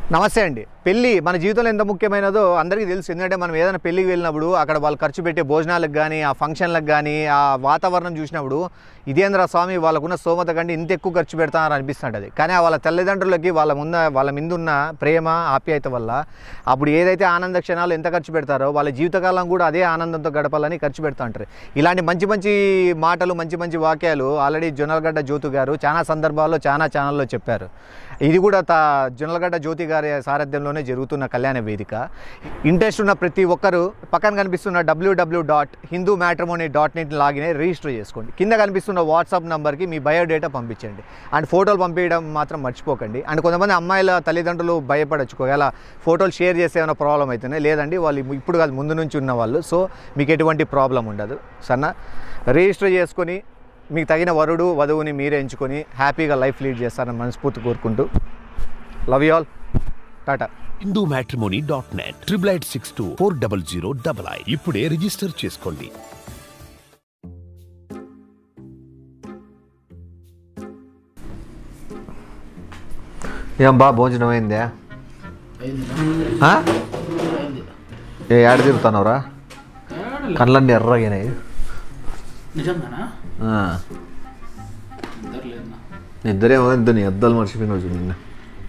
నమస్తే అండి పెళ్ళి మన జీవితంలో ఎంత ముఖ్యమైనదో అందరికీ తెలుసు ఎందుకంటే మనం ఏదైనా పెళ్ళికి వెళ్ళినప్పుడు అక్కడ వాళ్ళు ఖర్చు పెట్టే భోజనాలకు కానీ ఆ ఫంక్షన్లకు కానీ ఆ వాతావరణం చూసినప్పుడు ఇదేంద్ర స్వామి వాళ్ళకున్న స్తోమత కంటే ఇంత ఎక్కువ ఖర్చు పెడతారని అనిపిస్తుంటుంది కానీ ఆ వాళ్ళ తల్లిదండ్రులకి వాళ్ళ ముంద వాళ్ళ ముందున్న ప్రేమ ఆప్యాయత వల్ల అప్పుడు ఏదైతే ఆనంద క్షణాలు ఎంత ఖర్చు పెడతారో వాళ్ళ జీవితకాలం కూడా అదే ఆనందంతో గడపాలని ఖర్చు పెడతా ఉంటారు ఇలాంటి మంచి మంచి మాటలు మంచి మంచి వాక్యాలు ఆల్రెడీ జొన్నలగడ్డ జ్యోతి గారు చాలా సందర్భాల్లో చాలా ఛానల్లో చెప్పారు ఇది కూడా తా జొన్నలగడ్డ జ్యోతి గారి సారథ్యంలోనే జరుగుతున్న కళ్యాణ వేదిక ఇంట్రెస్ట్ ఉన్న ప్రతి ఒక్కరూ పక్కన కనిపిస్తున్న డబ్ల్యూడబ్ల్యూ dot Hindu matrimony dot net login అయి రిజిస్టర్ చేసుకోండి కింద కనిపిస్తున్న వాట్సాప్ నెంబర్కి మీ బయోడేటా పంపించండి అండ్ ఫోటోలు పంపించడం మాత్రం మర్చిపోకండి అండ్ కొంతమంది అమ్మాయిల తల్లిదండ్రులు భయపడచ్చు ఒకవేళ ఫోటోలు షేర్ చేస్తే ఏమైనా ప్రాబ్లం అవుతున్నాయి లేదండి వాళ్ళు ఇప్పుడు కాదు ముందు నుంచి ఉన్న వాళ్ళు సో మీకు ఎటువంటి ప్రాబ్లం ఉండదు సన్న రిజిస్టర్ చేసుకొని మీకు తగిన వరుడు వధువుని మీరే ఎంచుకొని హ్యాపీగా లైఫ్ లీడ్ చేస్తారని మనస్ఫూర్తి కోరుకుంటూ love you all tata Hindu matrimony dot net triple eight six two four double zero double I ఇప్పుడే రిజిస్టర్ చేసుకోండి ఏం బా భోజనం అయిందే ఆ? ఏ ఏడ తిరుగుతున్నావురా కళ్ళన్నీ ఎర్రగినాయి నిజంగానా ఆ. నిద్రలేదన్నా నిద్రేమో ఇద్దరు నీ అద్దాలు మర్చిపోయినావు చూడు నిన్న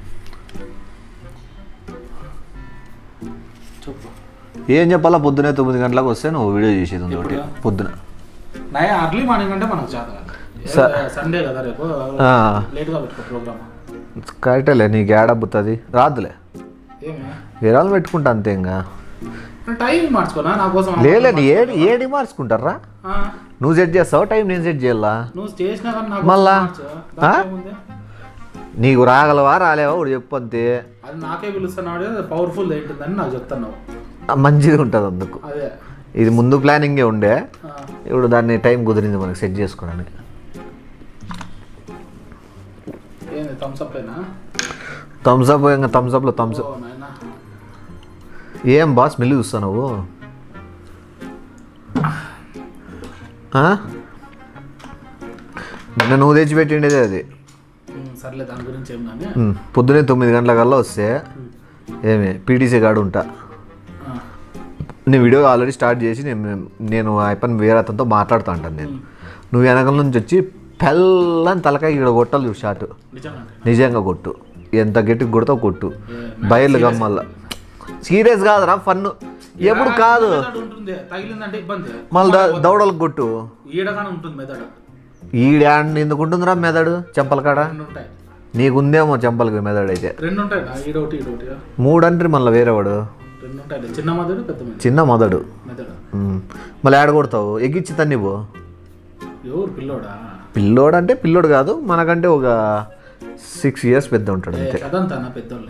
చెప్పు ఏం చెప్పాలా పొద్దునే తొమ్మిది గంటలకు వస్తే నువ్వు వీడియో చేసేది ఉంది ఒకటి ఎప్పుడు? పొద్దున నయ అర్లీ మార్నింగ్ అంటే మనకు చేత కాదు. స- ఏ- సండే కదా రేపు ఆ. లేట్గా పెట్టుకో ప్రోగ్రామ్ కరెక్టేలే నీకు ఏడబ్బుతుంది రాదులే ఏమి వేరే వాళ్ళు పెట్టుకుంటా అంతే ఇంకా టైం మార్చుకోనా నా కోసం లేలే నీ ఏడి ఏడి మార్చుకుంటారా ఆ, నువ్వు సెట్ చేస్తావు టైం నేను సెట్ చేయాలా నువ్వు చేసినా కానీ నాకు మళ్ళా? ఆ? ఉంది నీకు రాగలవా రాలేవా ఒకటి చెప్పు అంతే అది నాకే పిలుస్తున్నాడు పవర్ఫుల్ ఏంటిందని నాకు చెప్తున్నావు ఆ, మంచిగా ఉంటుంది అందుకు అదే ఇది ముందు ప్లానింగే ఉండే ఆ, ఇప్పుడు దాన్ని టైం కుదిరింది మనకి సెట్ చేసుకోవడానికి ఏంది థమ్స్అప్ అయినా థమ్స్అప్ ఇంకా థమ్స్అప్లో థమ్స్అప్ ఓ నాయనా ఏం బాస్ స్మెల్ చూస్తావు నువ్వు ఆ? నిన్న నువ్వు తెచ్చిపెట్టిండేదే అది ఉమ్, సర్లే దాని గురించి ఏం కానీ ఉమ్, పొద్దునే తొమ్మిది గంటలకల్లా వస్తే ఏమి పీటీసీ కాడు ఉంటా ఆ, నేను వీడియో ఆల్రెడీ స్టార్ట్ చేసి నేను నేను ఆ పని వేరే అతనితో మాట్లాడుతూ ఉంటాను నేను నువ్వు వెనకల నుంచి వచ్చి పెళ్ళని తలకాయ ఇక్కడ కొట్టాలి చూడు షాట్ నిజంగా నిజంగా కొట్టు ఎంత గట్టిగా కొడతావు కొట్టు బయలు గమ్మల్ల సీరియస్ కాదురా ఫన్ ఎప్పుడు కాదు మెదడు ఉంటుంది తగిలిందంటే ఇబ్బంది మళ్ళీ దౌడలకు కొట్టు ఈడగానే ఉంటుంది మెదడు ఈడాన్ని ఎందుకు ఉంటుందిరా మెదడు చెంపల కాడ రెండు ఉంటాయి నీకుందేమో చెంపలకి మెదడు అయితే రెండు ఉంటాయి నా ఈడొకటి ఈడొకటి మూడు అంటే మళ్ళీ వేరేవాడు రెండు ఉంటాయి చిన్న మెదడు పెద్ద మెదడు చిన్న మొదడు మెదడు ఉమ్. మళ్ళీ ఆడ కొడతావు ఎగ్గిచ్చి తన్నిపో ఎవరు పిల్లోడా పిల్లోడు అంటే పిల్లోడు కాదు మనకంటే ఒక సిక్స్ ఇయర్స్ పెద్ద ఉంటాడు ఏ, అంతే కదంతా నా పెద్దోళ్ళే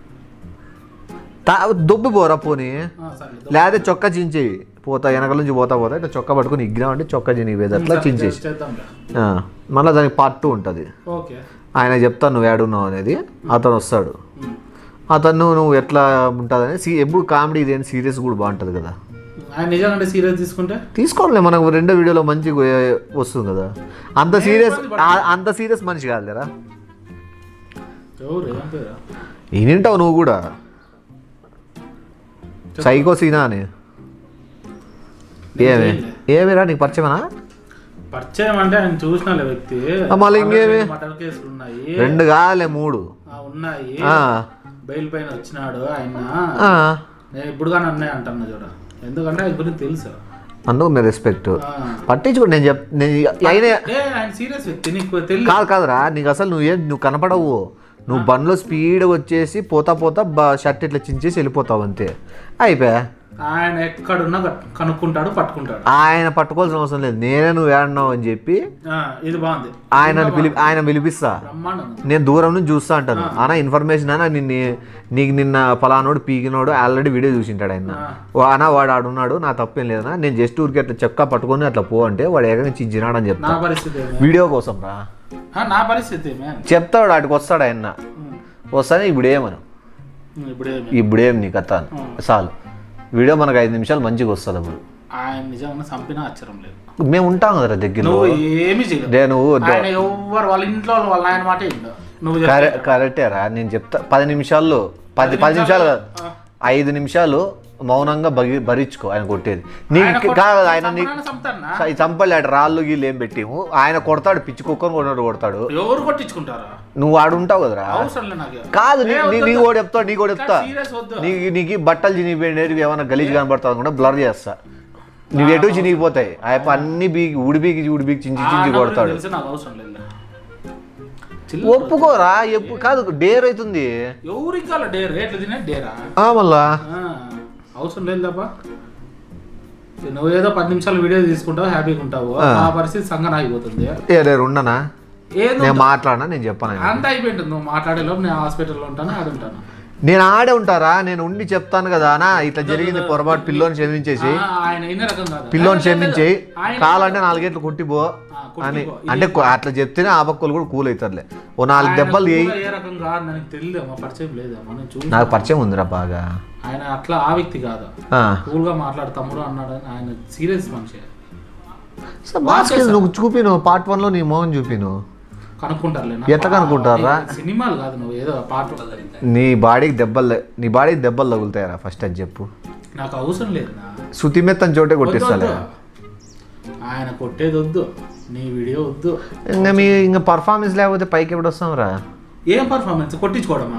తా దొబ్బి పోరా పోని ఆ, సర్లే లేకపోతే చొక్కా చించేయి పోతా వెనకాల నుంచి పోతా పోతా ఇట్లా చొక్కా పట్టుకుని ఇగ్గినా అంటే చొక్కా చినిగి పోయేది అట్లా చించేసి చేద్దాంలే ఆ, మళ్ళీ దానికి పార్ట్ టూ ఉంటుంది ఓకే ఆయన చెప్తాను నువ్వు ఏడున్నావు అనేది అతను వస్తాడు ఉమ్. అతను నువ్వు ఎట్లా ఉంటుందని సీ ఎప్పుడు కామెడీ ఇదేంటి సీరియస్ కూడా బాగుంటుంది కదా ఆయన నిజంగా సీరియస్ తీసుకుంటే తీసుకోవాలి మనకు రెండో వీడియోలో మంచిగా వస్తుంది కదా అంత సీరియస్ అంత సీరియస్ మనిషి కాదు కదా ఎవరు ఏం పేరు ఈనింటావు నువ్వు కూడా సైకో సీనా అని ఏమి ఏమిరా నీకు పరిచయమనా పరిచయం అంటే ఆయన చూసిన వ్యక్తి ఆ, మళ్ళీ ఇంకేమి? మటర్ కేసులు ఉన్నాయి రెండు కాలే మూడు ఆ, ఉన్నాయి ఆ, బెయిల్ పైన వచ్చినాడు ఆయన ఆ. నేను ఇప్పుడు కానీ అన్నాయి అంటున్నా చూడ ఎందుకంటే ఆయన గురించి తెలుసు అందుకు మీ రెస్పెక్ట్ ఆ. పట్టించుకో నేను చెప్ నేను అయినా ఏ ఆయన సీరియస్ వ్యక్తి నీకు తెలియదు కాదు కాదురా నీకు అసలు నువ్వేం నువ్వు కనపడవు నువ్వు బండ్లో స్పీడ్గా వచ్చేసి పోతా పోతా బ షర్ట్ ఇట్లా చించేసి వెళ్ళిపోతావు అంతే అయిపోయా ఆయన ఎక్కడున్నా కట్- కనుక్కుంటాడు పట్టుకుంటాడు ఆయన పట్టుకోవాల్సిన అవసరం లేదు నేనే నువ్వు ఏడన్నావు అని చెప్పి ఆ, ఇది బాగుంది ఆయన పిలి ఆయన పిలిపిస్తా బ్రహ్మాండం ఉంది. నేను దూరం నుంచి చూస్తా అంటాను అన్న ఇన్ఫర్మేషన్ అన్న నిన్ను నీకు నిన్న ఫలానోడు పీకినోడు ఆల్రెడీ వీడియో చూసింటాడు ఆయన వా- అన్న వాడు ఆడున్నాడు నా తప్పేం లేదన్నా నేను జస్ట్ ఊరికి అట్లా చెక్క పట్టుకొని అట్లా పో అంటే వాడు ఏకంగా చించినాడు అని నా చెప్తా పరిస్థితి ఏమి? వీడియో కోసం రా ఆ, నా పరిస్థితి ఏమి? చెప్తాడు వాడికి వస్తాడు ఆయన ఉమ్, వస్తానే ఇప్పుడేమను ఉమ్, ఇప్పుడేమి ఇప్పుడేం నీ కథ అని. చాలు వీడియో మనకు ఐదు నిమిషాలు మంచిగా వస్తుంది అప్పుడు ఆయన నిజంగా చంపినా ఆశ్చర్యం లేదు మేము ఉంటాం కదా దగ్గరలో నువ్వు ఏమి చేయలేవు డే నువ్వు ఆయన ఎవ్వరు వాళ్ళ ఇంట్లో వాళ్ళు వాళ్ళ ఆయన మాట ఇండు నువ్వు చెప్పు. కరె- కరెక్టే రా నేను చెప్తా పది నిమిషాల్లో పది పది నిమిషాలు కాదు ఆ. ఐదు నిమిషాలు మౌనంగా బగి భరించుకో ఆయన కొట్టేది ఆయన నీకు కొట్ట- కాదు ఆయన నీ చంపనన్నా చంపుతాన్నా? ఈ చంపలేడు రాళ్ళు గీళ్ళు ఏం పెట్టేము ఆయన కొడతాడు పిచ్చి కుక్కను కొన్నాడు కొడతాడు ఎవరు కొట్టించుకుంటారా నువ్వు ఆడు ఉంటావు కదరా అవసరం లే నాకు కాదు నీ- ఏ నీ- వద్దు, నీకు వద్దు. కూడా చెప్తా నీకు కూడా చెప్తా సీరియస్ వద్దు నీకు నీకు బట్టలు చినిగిపోయినవి ఏమైనా గలీజ్ కనబడతావు కూడా బ్లర్ చేస్తా నువ్వు ఎటు చినిగిపోతాయి ఆయప్ప అన్ని బీగి ఉడి బీగి ఉడి బీగి చించి ఆ చించి అన్న కొడతాడు గురించి తెలిసి నాకు అవసరం లేదు చిల్ల ఒప్పుకోరా ఎప్పు కాదు డేర్ అవుతుంది ఎవరికి కాల డేర్ రేట్లు తినే డేరా ఆ మళ్ళా ఆ, అవసరం లేదు తప్ప నువ్వు ఏదో పది నిమిషాలు వీడియో తీసుకుంటావు హ్యాపీగా ఉంటావు ఆ. ఆ పరిస్థితి సంగన ఆగిపోతుంది ఏ రే ఉండనా ఏదో నేను మాట్లాడినా నేను చెప్పాను అంత అయిపోయింటుంది నువ్వు మాట్లాడేలోపు నేను హాస్పిటల్లో ఉంటాను ఆడ ఉంటాను నేను ఆడే ఉంటారా నేను ఉండి చెప్తాను కదా అనా ఇట్లా జరిగింది పొరపాటు పిల్లోని క్షమించేసి ఆ, ఆయన అయిన రకం కాదు పిల్లోని లేదు, లేదు, క్షమించి ఆయన- కాలంటే నాలుగేట్లు కొట్టిపో ఆ, కొట్టిపో. అని ఇది- అంటే కొ- అట్లా చెప్తేనే ఆ పక్కలు కూడా కూల్ అవుతారులే ఓ నాలుగు ఆయన దెబ్బలు కూడా చేయి ఏ రకం కాదు నాకు తెలియదు మా పరిచయం లేదు మనం చూసి నాకు పరిచయం ఉందిరా బాగా ఆయన అట్లా ఆ వ్యక్తి కాదు ఆ. కూల్ గా మాట్లాడు తమ్ముడు అన్నాడు అని ఆయన సీరియస్ మనిషి సో బాస్కెట్ నువ్వు చూపిను పార్ట్ వన్ లో నీ మోహన్ చూపిను కనుక్కుంటారులే నా ఎట్లా పా- కనుక్కుంటారా? సినిమాలు కాదు నువ్వు ఏదో పాట నీ బాడీకి దెబ్బలు త- నీ బాడీకి దెబ్బలు తగులుతాయరా ఫస్ట్ అది చెప్పు నాకు అవసరం లేదు నా శృతి మెత్తని చోటే వద్దు, కొట్టిస్తాలే వద్దు. ఆయన కొట్టేది వద్దు నీ వీడియో వద్దు ఇంకా మీ ఇంకా పర్ఫార్మెన్స్ లేకపోతే పైకి ఎప్పుడు వస్తాం రా ఏం పర్ఫార్మెన్స్ కొట్టించుకోవడమా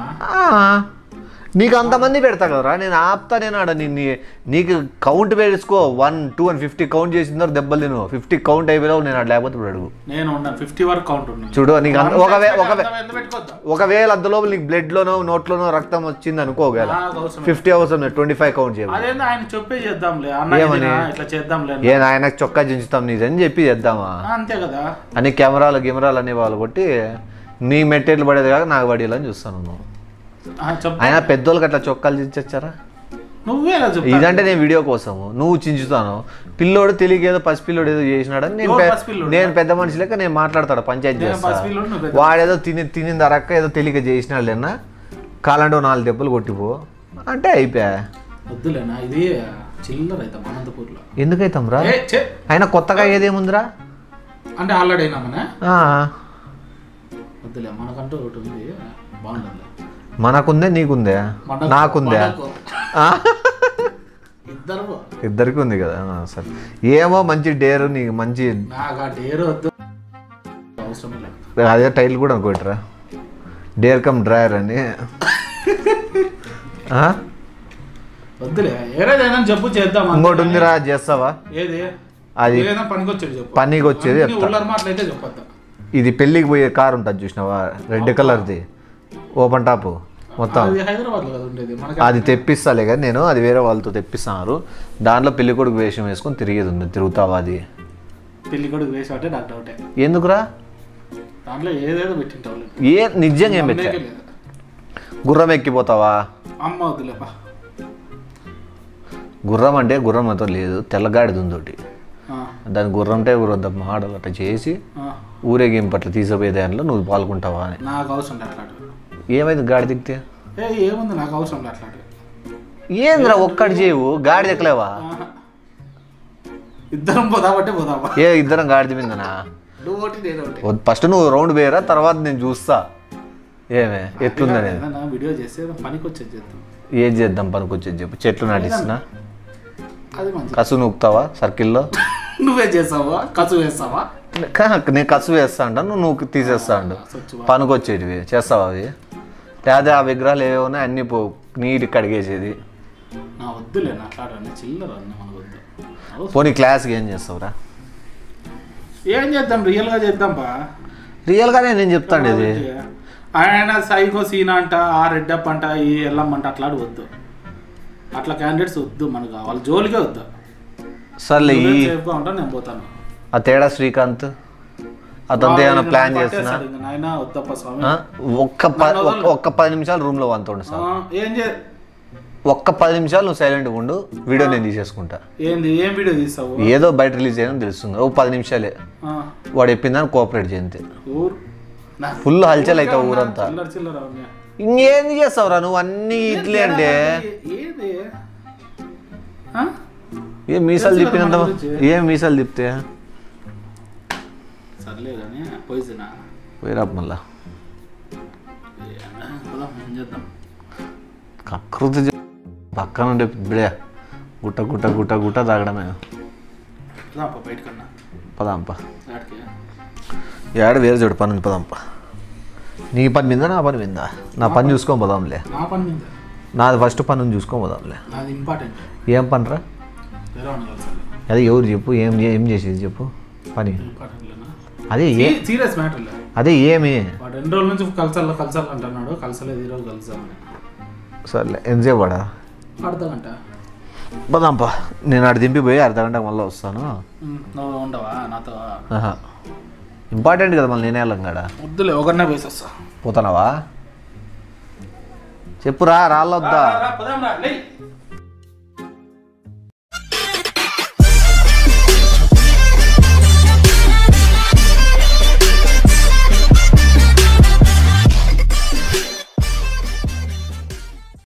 నీకు అంతమంది పెడతా కదరా నేను ఆపుతా నేను ఆడ నీ నీ- నీకు కౌంట్ వేసుకో వన్ టూ అని ఫిఫ్టీ కౌంట్ చేసిన తర్వాత దెబ్బలు తిను ఫిఫ్టీ కౌంట్ అయిపోయావు నేను ఆడ లేకపోతే ఇప్పుడు అడుగు నేను ఉన్నాను ఫిఫ్టీ వరకు కౌంట్ ఉన్నాను చూడు నీకు అంత- ఒకవే ఒకవే ఎంత పెట్టుకోవద్దా ఒకవేళ అంతలోపు నీకు బ్లడ్ లోనో నోట్లోనో రక్తం వచ్చింది అనుకో ఒకవేళ నాకు అవసరం ఫిఫ్టీ అవసరం ట్వంటీ ఫైవ్ కౌంట్ చేయవు అదేందో ఆయన చెప్పే చేద్దాంలే అన్న ఏమని? ఇదినా, ఇట్లా చేద్దాంలే ఏ ఆయనకు చొక్కా చించుతాం నీదని చెప్పి చేద్దామా ఆ, అంతే కదా అని కెమెరాలు గిమెరాలు అనే వాళ్ళు కొట్టి నీ మెటీరియల్ పడేది కాక నాకు పడేయాలని చూస్తాను నువ్వు ఆ, చెప్పు అయినా పెద్దోళ్ళకి అట్లా చొక్కాలు చించొచ్చారా నువ్వే కదా చెప్పు ఇదంటే నేను వీడియో కోసము నువ్వు చించుతాను పిల్లోడు తెలియక ఏదో పసిపిల్లోడు ఏదో చేసినాడని నేను ఎవరు పె- పసిపిల్లోడు? నేను పెద్ద మనిషి లెక్క నేను మాట్లాడతాడు పంచాయతీ నేను చేస్తా పసిపిల్లోడు, నువ్వు పెద్ద వాడేదో తిని తినింది అరక్క ఏదో తెలియక చేసినాడు లేనా కాలంటే ఓ నాలుగు దెబ్బలు కొట్టిపో అంటే అయిపోయా వద్దులేనా ఇది చిల్లర అయితే అనంతపూర్లో ఎందుకైతాం రా ఏ, ఛే. అయినా కొత్తగా ఏదేముందిరా అంటే ఆల్రెడీ అయినామనే ఆ, వద్దులే మనకంటూ ఒకటి ఉంది బాగుంటుంది మనకుందే నీకుందే మనకు- నాకుందే మనకు. ఆ? ఇద్దరు ఇద్దరికి ఉంది కదా ఆ, సరే ఏమో మంచి డేరు నీకు మంచి నాకు ఆ డేర్ వద్దు అవసరం లేదు అదే టైల్ కూడా అనుకోట్రా డేర్ కమ్ డ్రైయర్ అని ఆ? వద్దులే ఏదైనా చెప్పు చేద్దాం అంతే. ఇంకోటి ఉందిరా చేస్తావా ఏది అది ఏదైనా పనికొచ్చేది చెప్పు పనికి వచ్చేది అన్ని చెప్తా. ఉల్లర మాటలు అయితే చెప్పొద్దు ఇది పెళ్ళికి పోయే కార్ ఉంటుంది చూసినావా రెడ్ కలర్ది ఓపెన్ టాప్ మొత్తం అది హైదరాబాద్ లో కదా ఉండేది మనకి అది తెప్పిస్తాలే కదా నేను అది వేరే వాళ్ళతో తెప్పిస్తున్నారు దాంట్లో పెళ్లి కొడుకు వేషం వేసుకొని తిరిగేది ఉంది తిరుగుతావా అది పెళ్లి కొడుకు వేసి ఒకటే నాకు డౌటే ఎందుకురా దాంట్లో ఏదేదో పెట్టింటావు ఏ నిజంగా ఏం పెట్టా లేదు గుర్రం ఎక్కిపోతావా అమ్మ వద్దులేపా గుర్రం అంటే గుర్రం అంతా లేదు తెల్లగాడిది ఉంది ఒకటి ఆ, దాని గుర్రంటే గుర్రం మాడలు అట్లా చేసి ఆ. ఊరేగింపు అట్లా తీసుకుపోయే దానిలో నువ్వు పాల్గొంటావా అని నాకు అవసరం లేదు అట్లాంటివి ఏమైంది గాడి దిగితే ఏ ఏముంది నాకు అవసరం లేదు అట్లాంటివి ఏందిరా ఒక్కటి చేయవు గాడి దిక్కలేవా ఆహా. ఇద్దరం పోదామంటే పోదామా ఏ ఇద్దరం గాడి దిగిందనా నువ్వు ఒకటి నేను ఒకటి ఫస్ట్ నువ్వు రౌండ్ వేయరా తర్వాత నేను చూస్తా ఏమే ఎట్లుందని ఏదైనా వీడియో చేస్తే ఏదో పనికి వచ్చేది చేద్దాం ఏం చేద్దాం పనికొచ్చేది చెప్పు చెట్లు నాటిస్తున్నా అది మంచి కసు నూకుతావా సర్కిల్లో నువ్వే చేసావా కసు వేస్తావా కా- నేను కసు వేస్తా అంటాను నువ్వు నూకు తీసేస్తా అండు స్వచ్ఛ పనికొచ్చేటివి చేస్తావా అవి లేదా ఆ విగ్రహాలు ఏవో ఉన్నాయి అన్ని పో నీట్గా కడిగేసేది నా వద్దులే నా అట్లాంటి చిల్లర అన్నీ మనకు వద్దు అవసరం. పోనీ క్లాస్కి ఏం చేస్తావురా ఏం చేద్దాం రియల్ గా చేద్దాం బా రియల్గానే నేను చెప్తాను ఇది ఆయన సైకో సీన్ అంట ఆ రెడ్డప్ అంట ఈ ఎల్లమ్మంట అట్లాంటి వద్దు అట్లా క్యాండిడేట్స్ వద్దు మనకు వాళ్ళ జోలికే వద్దు సర్లే ఈ సేఫ్గా ఉంటా నేను పోతాను ఆ తేడా శ్రీకాంత్ అతనితో ఏమైనా ప్లాన్ చేస్తున్నా పట్టేస్తాడు ఇంక నాయనా వద్దప్ప స్వామి ఆ? ఒక్క ప- ఒక్క- ఒక్క పది నిమిషాలు రూమ్లో వంతుండు సార్ ఆ, ఏం చే ఒక్క పది నిమిషాలు నువ్వు సైలెంట్గా ఉండు వీడియో నేను తీసేసుకుంటా ఏంది ఏం వీడియో తీస్తావు ఏదో బయట రిలీజ్ చేయడం తెలుస్తుంది ఓ పది నిమిషాలే ఆ, వాడు చెప్పిందని కోఆపరేట్ చేయంతే ఊరు నా ఫుల్ హల్చల్ అవుతావు ఊరంతా చిల్లర చిల్లర అవన్నీ. ఇంకేంది చేస్తావురా నువ్వు అన్ని ఇడ్లీ అంటే ఏది ఆ? ఏం మీసాలు తెలుసు కదా తిప్పినంత మన గురించి. ఏం మీసాలు తిప్తే సర్లే కానీ పోయిసినా పోయిరా మళ్ళా పొలం ఏం చేద్దాం కకృతి చే- పక్కన ఉండే బిడే గుట్ట గుట్ట గుట్ట గుట్ట తాగడమే రాపా బయటకన్నా పదాంప వాటికి ఏడ వేరే చోటు పని ఉంది పదాంప నీ పని మీద నా పని మీద నా పని చూసుకొని పోదాంలే నా పని మీద నాది ఫస్ట్ పని ఉంది చూసుకొని పోదాంలే నాది ఇంపార్టెంట్ ఏం పనిరా వేరే వాళ్ళు కలిసాలి అదే ఎవరు చెప్పు ఏం ఏం చేసేది చెప్పు పని ఇంపార్టెంట్లేనా అదే ఏ సీరియస్ మ్యాటర్ లేదు అదే ఏమి వాడు రెండు రోజుల నుంచి కలసాలి కలసాలి అంటున్నాడు కలసలేదు ఈరోజు కలుసామని సర్లే ఎంతసేపు పడా అర్ధ గంట పదాంపా నేను అటు దింపిపోయి అర్ధ గంట మళ్ళీ వస్తాను ఉమ్, నువ్వు ఉండవా నాతో ఆహా ఇంపార్టెంట్ కదా మళ్ళీ నేనే వెళ్ళం కాడ వద్దులే ఒకరినే పోసి వస్తా పోతానవా చెప్పురా రాళ్ళొద్దా రా, రా, పోదాం రా, లేయ్.